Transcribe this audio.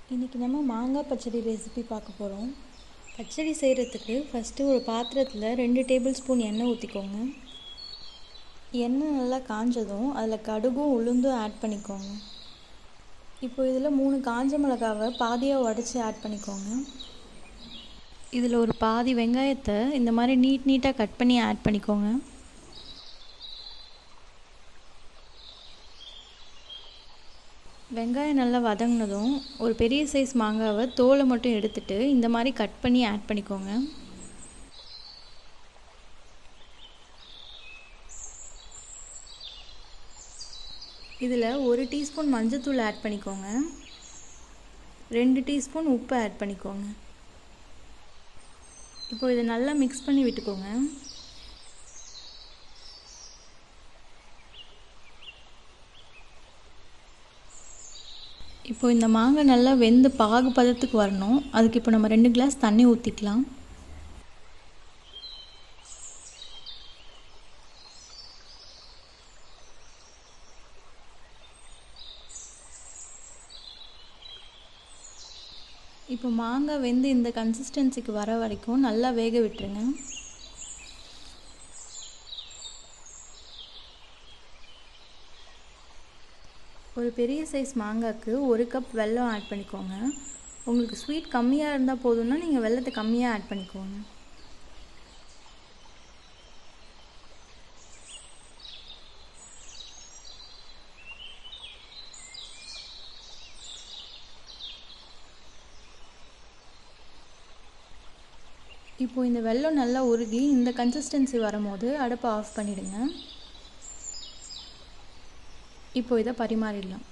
இன்றைக்கி நம்ம மாங்காய் பச்சடி ரெசிபி பார்க்க போகிறோம் பச்சடி செய்கிறதுக்கு ஃபஸ்ட்டு ஒரு பாத்திரத்தில் ரெண்டு டேபிள் ஸ்பூன் எண்ணெய் ஊற்றிக்கோங்க எண்ணெய் நல்லா காஞ்சதும் அதில் கடுகும் உளுந்தும் ஆட் பண்ணிக்கோங்க இப்போ இதில் மூணு காஞ்ச மிளகாவை பாதியாக உடச்சி ஆட் பண்ணிக்கோங்க இதில் ஒரு பாதி வெங்காயத்தை இந்த மாதிரி நீட் நீட்டாக கட் பண்ணி ஆட் பண்ணிக்கோங்க வெங்காயம் நல்லா வதங்கினதும் ஒரு பெரிய சைஸ் மாங்காவை தோலை மட்டும் எடுத்துட்டு இந்த மாதிரி கட் பண்ணி ஆட் பண்ணிக்கோங்க இதில் ஒரு டீஸ்பூன் மஞ்சத்தூள் ஆட் பண்ணிக்கோங்க ரெண்டு டீஸ்பூன் உப்பு ஆட் பண்ணிக்கோங்க இப்போ இதை நல்லா மிக்ஸ் பண்ணி விட்டுக்கோங்க இப்போ இந்த மாங்காய் நல்லா வெந்து பாகு பதத்துக்கு வரணும் அதுக்கு இப்போ நம்ம ரெண்டு கிளாஸ் தண்ணி ஊற்றிக்கலாம் இப்போ மாங்காய் வெந்து இந்த கன்சிஸ்டன்சிக்கு வர வரைக்கும் நல்லா வேக விட்டுருங்க ஒரு பெரிய சைஸ் மாங்காய்க்கு ஒரு கப் வெல்லம் ஆட் பண்ணிக்கோங்க உங்களுக்கு ஸ்வீட் கம்மியாக இருந்தால் போதும்னா நீங்கள் வெல்லத்தை கம்மியாக ஆட் பண்ணிக்கோங்க இப்போ இந்த வெல்லம் நல்லா உருகி இந்த கன்சிஸ்டன்சி வரும்போது அடுப்பை ஆஃப் பண்ணிவிடுங்க இப்போ இதை பரிமாறிடலாம்